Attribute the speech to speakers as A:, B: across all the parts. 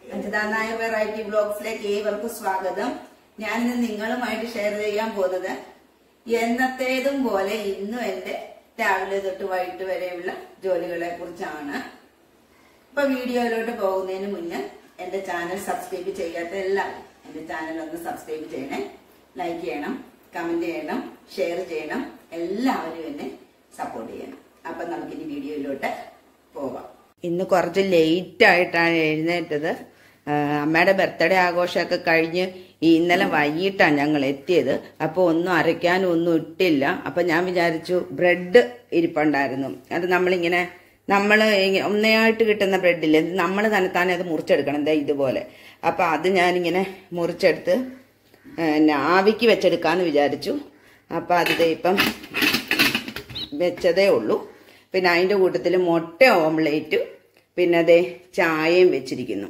A: Anjitha Nair variety ബ്ലോഗ്സിലേക്ക് ഏവർക്കും സ്വാഗതം ഞാനിന്ന് നിങ്ങളുമായിട്ട് ഷെയർ ചെയ്യാൻ പോകുന്നത് എന്നത്തേതും പോലെ ഇന്നും എന്റെ രാവിലെ തൊട്ട് വൈകിട്ട് വരെയുള്ള ജോലികളെ കുറിച്ചാണ് ഇപ്പൊ വീഡിയോയിലോട്ട് പോകുന്നതിന് മുന്നേ എന്റെ ചാനൽ സബ്സ്ക്രൈബ് ചെയ്യാത്ത എല്ലാവരും എന്റെ ചാനൽ ഒന്ന് സബ്സ്ക്രൈബ് ചെയ്യണേ ലൈക്ക് ചെയ്യണം കമന്റ് ചെയ്യണം ഷെയർ ചെയ്യണം എല്ലാവരും എന്നെ സപ്പോർട്ട് ചെയ്യണം അപ്പൊ നമുക്കിനി വീഡിയോയിലോട്ട് പോവാം ഇന്ന് കുറച്ച് ലേറ്റ് ആയിട്ടാണ് എഴുന്നേറ്റത് ആ, അമ്മയുടെ ബർത്ത്ഡേ ആഘോഷമൊക്കെ കഴിഞ്ഞ് ഈ ഇന്നലെ വൈകിട്ടാണ് ഞങ്ങൾ എത്തിയത് അപ്പോൾ ഒന്നും അരയ്ക്കാനും ഒന്നും ഇട്ടില്ല അപ്പം ഞാൻ വിചാരിച്ചു ബ്രെഡ് ഇരിപ്പുണ്ടായിരുന്നു അത് നമ്മളിങ്ങനെ നമ്മൾ ഒന്നയായിട്ട് കിട്ടുന്ന ബ്രെഡില്ലേ നമ്മൾ തന്നെത്താനെ അത് മുറിച്ചെടുക്കണം ദേ ഇതുപോലെ അപ്പം അത് ഞാനിങ്ങനെ മുറിച്ചെടുത്ത് പിന്നെ ആവിക്ക് വെച്ചെടുക്കാമെന്ന് വിചാരിച്ചു അപ്പം അത് ദേ ഇപ്പം വെച്ചതേ ഉള്ളൂ പിന്നെ അതിൻ്റെ കൂട്ടത്തിൽ മുട്ട ഓംലേറ്റും പിന്നെ അതേ ചായയും വെച്ചിരിക്കുന്നു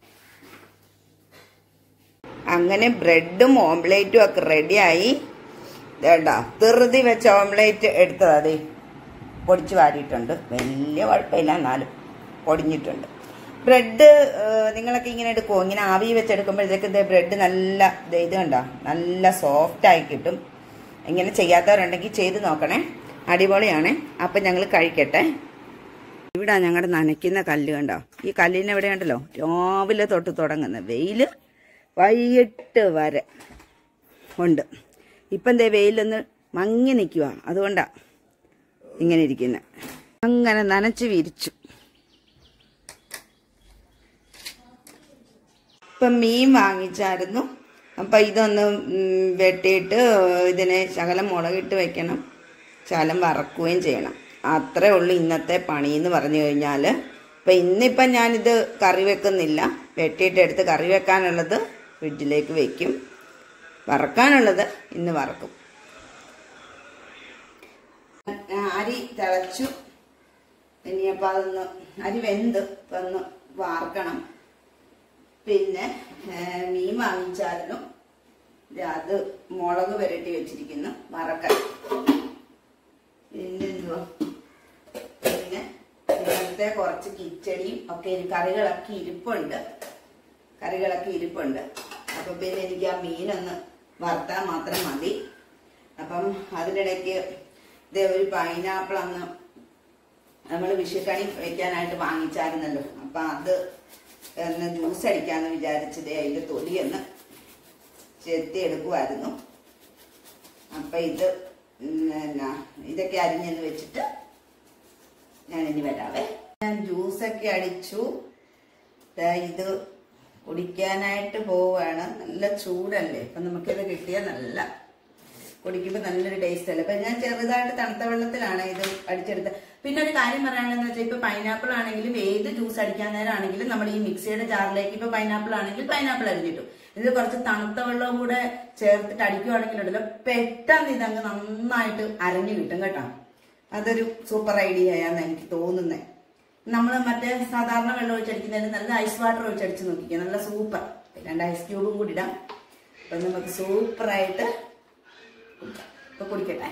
A: അങ്ങനെ ബ്രെഡും ഓംലേറ്റും ഒക്കെ റെഡിയായി വേണ്ട ധൃതി വെച്ച ഓംലേറ്റ് എടുത്തത് അതെ പൊടിച്ച് വാരിയിട്ടുണ്ട് വലിയ കുഴപ്പമില്ല എന്നാലും പൊടിഞ്ഞിട്ടുണ്ട് ബ്രെഡ് നിങ്ങളൊക്കെ ഇങ്ങനെ എടുക്കുമോ ഇങ്ങനെ ആവി വെച്ചെടുക്കുമ്പോഴത്തേക്ക് ഇത് ബ്രെഡ് നല്ല ദേ ഇത് കണ്ടോ നല്ല സോഫ്റ്റ് ആയി കിട്ടും ഇങ്ങനെ ചെയ്യാത്തവരുണ്ടെങ്കിൽ ചെയ്ത് നോക്കണേ അടിപൊളിയാണ് അപ്പം ഞങ്ങൾ കഴിക്കട്ടെ ഇവിടെ ഞങ്ങളുടെ നനയ്ക്കുന്ന കല്ല് കണ്ടോ ഈ കല്ലിന് എവിടെ ഉണ്ടല്ലോ രാവിലെ തൊട്ട് തുടങ്ങുന്ന വെയിൽ വൈകിട്ട് വരെ ഉണ്ട് ഇപ്പം ദേ വെയിലൊന്ന് മങ്ങി നിൽക്കുക അതുകൊണ്ടാ ഇങ്ങനെ ഇരിക്കുന്നത് അങ്ങനെ നനച്ച് വിരിച്ചു ഇപ്പം മീൻ വാങ്ങിച്ചായിരുന്നു അപ്പം ഇതൊന്ന് ഉം, വെട്ടിയിട്ട് ഇതിനെ ശകലം മുളകിട്ട് വെക്കണം ശകലം വറക്കുകയും ചെയ്യണം അത്രേ ഉള്ളൂ ഇന്നത്തെ പണി എന്ന് പറഞ്ഞു കഴിഞ്ഞാൽ ഇപ്പം ഇന്നിപ്പം ഞാനിത് കറി വെക്കുന്നില്ല വെട്ടിയിട്ട് എടുത്ത് കറി വെക്കാനുള്ളത് ഫ്രിഡ്ജിലേക്ക് വെക്കും വറക്കാനുള്ളത് ഇന്ന് വറക്കും അരി തിളച്ചു ഇനിയപ്പോൾ അതൊന്ന് അരി വെന്ത് ഇപ്പം ഒന്ന് വാർക്കണം പിന്നെ ഏ, മീൻ വാങ്ങിച്ചായിരുന്നു ദേ അത് മുളക് പുരട്ടി വെച്ചിരിക്കുന്നു വറക്കാൻ പിന്നെ എന്തുവാ പിന്നെ ഇന്നത്തെ കുറച്ച് കിച്ചടിയും ഒക്കെ ഇരി- കറികളൊക്കെ ഇരിപ്പുണ്ട് കറികളൊക്കെ ഇരിപ്പുണ്ട് അപ്പൊ പിന്നെ എനിക്ക് ആ മീനൊന്ന് വറുത്താൽ മാത്രം മതി അപ്പം അതിനിടയ്ക്ക് ഇതേ ഒരു പൈനാപ്പിൾ അന്ന് നമ്മൾ വിഷുക്കണി വെക്കാനായിട്ട് വാങ്ങിച്ചായിരുന്നല്ലോ അപ്പൊ അത് ഒന്ന് ജ്യൂസ് അടിക്കാന്ന് വിചാരിച്ചത് അതിന്റെ തൊലിയൊന്ന് ചെത്തി എടുക്കുമായിരുന്നു അപ്പൊ ഇത് ഉം, എന്നാ ഇതൊക്കെ അരിഞ്ഞെന്ന് വെച്ചിട്ട് ഞാൻ ഇനി വരാവേ ഞാൻ ജ്യൂസൊക്കെ അടിച്ചു ദാ ഇത് കുടിക്കാനായിട്ട് പോവാണ് നല്ല ചൂടല്ലേ അപ്പൊ നമുക്കിത് കിട്ടിയാൽ നല്ല കുടിക്കുമ്പോൾ നല്ലൊരു ടേസ്റ്റ് അല്ലേ അപ്പൊ ഞാൻ ചെറുതായിട്ട് തണുത്ത വെള്ളത്തിലാണ് ഇത് അടിച്ചെടുത്തത് പിന്നെ ഒരു കാര്യം പറയാനുള്ളതെന്ന് വെച്ചാൽ ഇപ്പൊ പൈനാപ്പിൾ ആണെങ്കിലും ഏത് ജ്യൂസ് അടിക്കാൻ നേരമാണെങ്കിലും നമ്മൾ ഈ മിക്സിയുടെ ജാറിലേക്ക് ഇപ്പൊ പൈനാപ്പിൾ ആണെങ്കിൽ പൈനാപ്പിൾ അരിഞ്ഞിട്ടു ഇതിൽ കുറച്ച് തണുത്ത വെള്ളവും കൂടെ ചേർത്തിട്ട് അടിക്കുവാണെങ്കിലുണ്ടല്ലോ പെട്ടെന്ന് ഇതങ്ങ് നന്നായിട്ട് അരഞ്ഞു കിട്ടും കേട്ടോ അതൊരു സൂപ്പർ ഐഡിയ ആണെന്ന് എനിക്ക് തോന്നുന്നത് നമ്മൾ മറ്റേ സാധാരണ വെള്ളം ഒഴിച്ചടിക്കുന്നതിന് നല്ല ഐസ് വാട്ടർ ഒഴിച്ചടിച്ച് നോക്കിക്കുക നല്ല സൂപ്പർ രണ്ട് ഐസ് ക്യൂബും കൂടി ഇടാം അപ്പൊ നമുക്ക് സൂപ്പറായിട്ട് ഇപ്പൊ കുടിക്കട്ടെ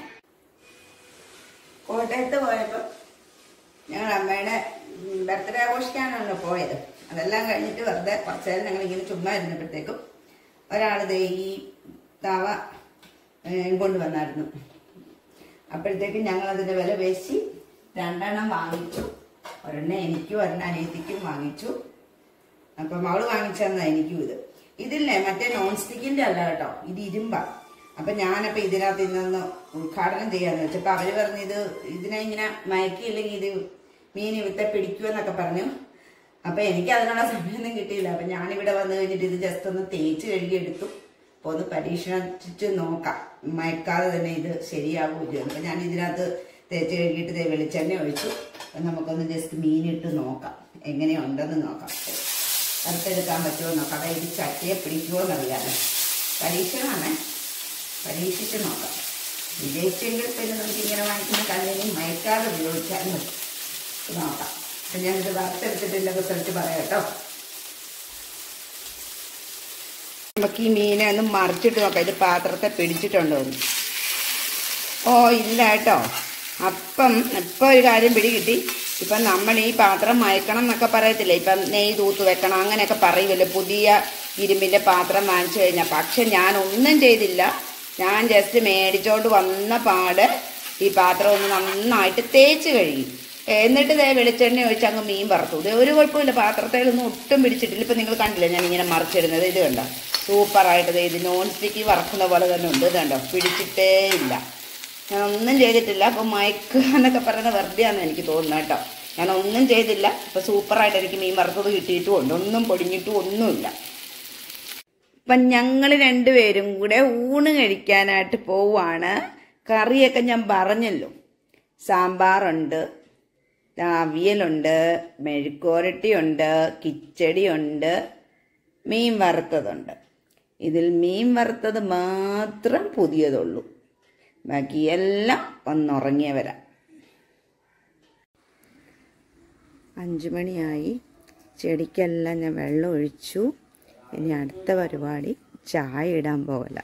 A: കോട്ടയത്ത് പോയപ്പോ ഞങ്ങൾ അമ്മയുടെ ബർത്ത്ഡേ ആഘോഷിക്കാനാണല്ലോ പോയത് അതെല്ലാം കഴിഞ്ഞിട്ട് വെറുതെ കുറച്ചു നേരം ഞങ്ങൾ ഇങ്ങനെ ചുമ്മാ ഇരുന്നപ്പോഴത്തേക്കും ഒരാൾ ദേ ഈ തവ ഏഹ്, കൊണ്ടുവന്നായിരുന്നു അപ്പോഴത്തേക്കും ഞങ്ങൾ അതിന്റെ വില പേശി രണ്ടെണ്ണം വാങ്ങിച്ചു ഒരെണ്ണം എനിക്കും ഒരെണ്ണം അനിയത്തിക്കും വാങ്ങിച്ചു അപ്പം അവള് വാങ്ങിച്ചെന്നാ എനിക്കും ഇത് ഇതില്ലേ മറ്റേ നോൺ സ്റ്റിക്കിന്റെ അല്ല കേട്ടോ ഇത് ഇരുമ്പാ അപ്പൊ ഞാനപ്പോ ഇതിനകത്ത് ഇന്നൊന്ന് ഉദ്ഘാടനം ചെയ്യാന്ന് വെച്ചപ്പോ അവര് പറഞ്ഞു ഇത് ഇതിനെ ഇങ്ങനെ മയക്കിയില്ലെങ്കിൽ ഇത് മീൻ ഇവിത്തെ പിടിക്കുമെന്നൊക്കെ പറഞ്ഞു അപ്പൊ എനിക്ക് അതിനുള്ള സമയമൊന്നും കിട്ടിയില്ല അപ്പൊ ഞാനിവിടെ വന്നു കഴിഞ്ഞിട്ട് ഇത് ജസ്റ്റ് ഒന്ന് തേച്ച് കഴുകി എടുത്തു അപ്പൊ ഒന്ന് പരീക്ഷിച്ച് നോക്കാം മയക്കാതെ തന്നെ ഇത് ശരിയാകൂല്ലോ അപ്പൊ ഞാൻ ഇതിനകത്ത് തേച്ച് കഴുകിയിട്ട് ദേ വെളിച്ചെണ്ണ ഒഴിച്ചു അപ്പൊ നമുക്കൊന്ന് ജസ്റ്റ് മീനിട്ട് നോക്കാം എങ്ങനെയുണ്ടെന്ന് നോക്കാം വറുത്തെടുക്കാൻ പറ്റുമോ നോക്കാം അതായത് ചട്ടിയെ പിടിക്കുമോ എന്നറിയാമോ പരീക്ഷണമാണ് പരീക്ഷിച്ച് നോക്കാം വിജയിച്ചെങ്കിൽ പിന്നെ നമുക്ക് ഇങ്ങനെ വാങ്ങിക്കുന്ന കല്ലിനും മയക്കാതെ ഉപയോഗിച്ചാൽ മതി ഇത് നോക്കാം അപ്പം ഞാനിത് വറുത്തെടുത്തിട്ടില്ല റിസൾട്ട് പറയാം കേട്ടോ നമുക്ക് ഈ മീനെ ഒന്ന് മറിച്ചിട്ട് നോക്കാം ഇത് പാത്രത്തെ പിടിച്ചിട്ടുണ്ടോ എന്ന് ഓ ഇല്ല കേട്ടോ അപ്പം ഇപ്പം ഒരു കാര്യം പിടി കിട്ടി ഇപ്പം നമ്മൾ ഈ പാത്രം മയക്കണം എന്നൊക്കെ പറയത്തില്ലേ ഇപ്പം നെയ്യ് തൂത്ത് വെക്കണം അങ്ങനെയൊക്കെ പറയുമല്ലോ പുതിയ ഇരുമ്പിൻ്റെ പാത്രം വാങ്ങിച്ചു കഴിഞ്ഞാൽ പക്ഷെ ഞാൻ ഒന്നും ചെയ്തില്ല ഞാൻ ജസ്റ്റ് മേടിച്ചോണ്ട് വന്ന പാട് ഈ പാത്രം ഒന്ന് നന്നായിട്ട് തേച്ച് കഴുകി എന്നിട്ട് ദേ വെളിച്ചെണ്ണ ഒഴിച്ച് അങ്ങ് മീൻ വറുത്തു ഇത് ഒരു കുഴപ്പമില്ല പാത്രത്തിലൊന്നും ഒട്ടും പിടിച്ചിട്ടില്ല ഇപ്പം നിങ്ങൾ കണ്ടില്ലേ ഞാൻ ഇങ്ങനെ മറിച്ചിടുന്നത് ഇത് കണ്ടോ സൂപ്പറായിട്ട് ദേ ഇത് നോൺ സ്റ്റിക്ക് വറക്കുന്ന പോലെ തന്നെ ഉണ്ട് ഇത് കണ്ടോ പിടിച്ചിട്ടേ ഇല്ല ഞാൻ ഒന്നും ചെയ്തിട്ടില്ല അപ്പം മയക്കുക എന്നൊക്കെ പറയുന്നത് വെറുതെയാണെന്ന് എനിക്ക് തോന്നുന്നു കേട്ടോ ഞാൻ ഒന്നും ചെയ്തില്ല ഇപ്പം സൂപ്പറായിട്ട് എനിക്ക് മീൻ വറുത്തത് കിട്ടിയിട്ടുമുണ്ട് ഒന്നും പൊടിഞ്ഞിട്ടും ഒന്നുമില്ല അപ്പം ഞങ്ങൾ രണ്ടുപേരും കൂടെ ഊണ് കഴിക്കാനായിട്ട് പോവാണ് കറിയൊക്കെ ഞാൻ പറഞ്ഞല്ലോ സാമ്പാറുണ്ട് അവിയലുണ്ട് മെഴുക്കോരട്ടിയുണ്ട് കിച്ചടിയുണ്ട് മീൻ വറുത്തതുണ്ട് ഇതിൽ മീൻ വറുത്തത് മാത്രം പുതിയതുള്ളൂ ബാക്കിയെല്ലാം ഒന്നുറങ്ങിയവരാ അഞ്ചു മണിയായി ചെടിക്കെല്ലാം ഞാൻ വെള്ളം ഒഴിച്ചു ഇനി അടുത്ത പരിപാടി ചായ ഇടാൻ പോകല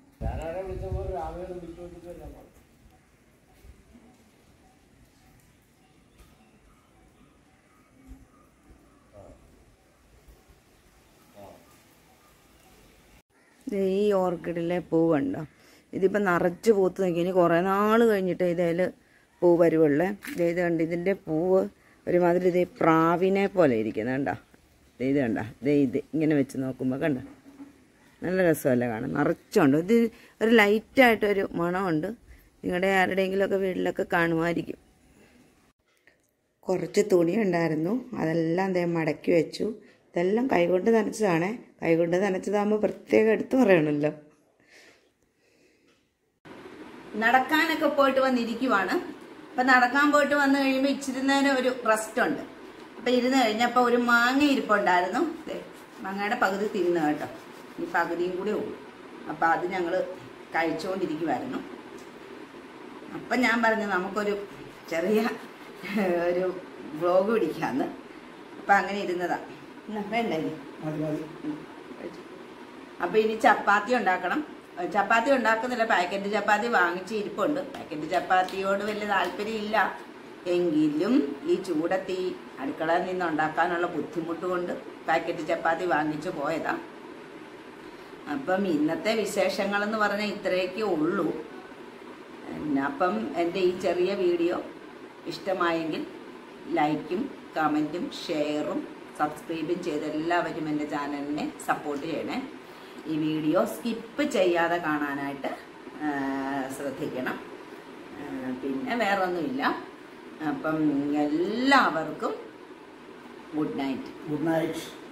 A: ദേ ഈ ഓർക്കിഡിലെ പൂവുണ്ടോ ഇതിപ്പോൾ നിറച്ച് പൂത്ത് നിൽക്കും ഇനി കുറേ നാൾ കഴിഞ്ഞിട്ട് ഇതിൽ പൂ വരുവുള്ളേ ദേ ഇത് കണ്ട് ഇതിൻ്റെ പൂവ് ഒരുമാതിരി ഇത് പ്രാവിനെ പോലെ ഇരിക്കുന്നത് കണ്ടോ ദേ ഇത് കണ്ട ദേ ഇത് ഇങ്ങനെ വെച്ച് നോക്കുമ്പോൾ കണ്ട നല്ല രസമല്ലേ കാണാൻ നിറച്ചുണ്ട് ഇത് ഒരു ലൈറ്റായിട്ടൊരു മണമുണ്ട് നിങ്ങളുടെ ആരുടെയെങ്കിലുമൊക്കെ വീട്ടിലൊക്കെ കാണുമായിരിക്കും കുറച്ച് തുണി ഉണ്ടായിരുന്നു അതെല്ലാം ദേ മടക്കി വെച്ചു ഇതെല്ലാം കൈകൊണ്ട് നനച്ചതാണേ കൈകൊണ്ട് നനച്ചതാകുമ്പോൾ പ്രത്യേകം എടുത്തു പറയണമല്ലോ നടക്കാനൊക്കെ പോയിട്ട് വന്നിരിക്കുവാണ് അപ്പൊ നടക്കാൻ പോയിട്ട് വന്നു കഴിയുമ്പോൾ ഇച്ചിരി നേരം ഒരു റെസ്റ്റ് ഉണ്ട് അപ്പൊ ഇരുന്ന് കഴിഞ്ഞപ്പോൾ ഒരു മാങ്ങ ഇരിപ്പുണ്ടായിരുന്നു ദേ, മാങ്ങയുടെ പകുതി തിന്നു കേട്ടോ ഈ പകുതിയും കൂടി ഉള്ളൂ അപ്പൊ അത് ഞങ്ങൾ കഴിച്ചുകൊണ്ടിരിക്കുമായിരുന്നു അപ്പം ഞാൻ പറഞ്ഞു നമുക്കൊരു ചെറിയ ഒരു വ്ലോഗ് പിടിക്കാന്ന് അപ്പം അങ്ങനെ ഇരുന്നതാ എന്നാ, വേണ്ടേ ഇനി? ഉം, കഴിച്ചു. അപ്പൊ ഇനി ചപ്പാത്തി ഉണ്ടാക്കണം ഏഹ് ചപ്പാത്തി ഉണ്ടാക്കുന്നില്ല പാക്കറ്റ് ചപ്പാത്തി വാങ്ങിച്ച് ഇരിപ്പുണ്ട് പാക്കറ്റ് ചപ്പാത്തിയോട് വലിയ താല്പര്യം ഇല്ല എങ്കിലും ഈ ചൂടത്തി അടുക്കളയിൽ നിന്ന് ഉണ്ടാക്കാനുള്ള ബുദ്ധിമുട്ട് കൊണ്ട് പാക്കറ്റ് ചപ്പാത്തി വാങ്ങിച്ചു പോയതാ അപ്പം ഇന്നത്തെ വിശേഷങ്ങൾ എന്ന് പറഞ്ഞാൽ ഇത്രയൊക്കെ ഉള്ളൂ പിന്നെ അപ്പം എൻ്റെ ഈ ചെറിയ വീഡിയോ ഇഷ്ടമായെങ്കിൽ ലൈക്കും കമൻറ്റും ഷെയറും സബ്സ്ക്രൈബും ചെയ്ത് എല്ലാവരും എൻ്റെ ചാനലിനെ സപ്പോർട്ട് ചെയ്യണേ ഈ വീഡിയോ സ്കിപ്പ് ചെയ്യാതെ കാണാനായിട്ട് ആ, ശ്രദ്ധിക്കണം ആ, പിന്നെ വേറൊന്നുമില്ല അപ്പം എല്ലാവർക്കും ഗുഡ് നൈറ്റ്
B: ഗുഡ് നൈറ്റ്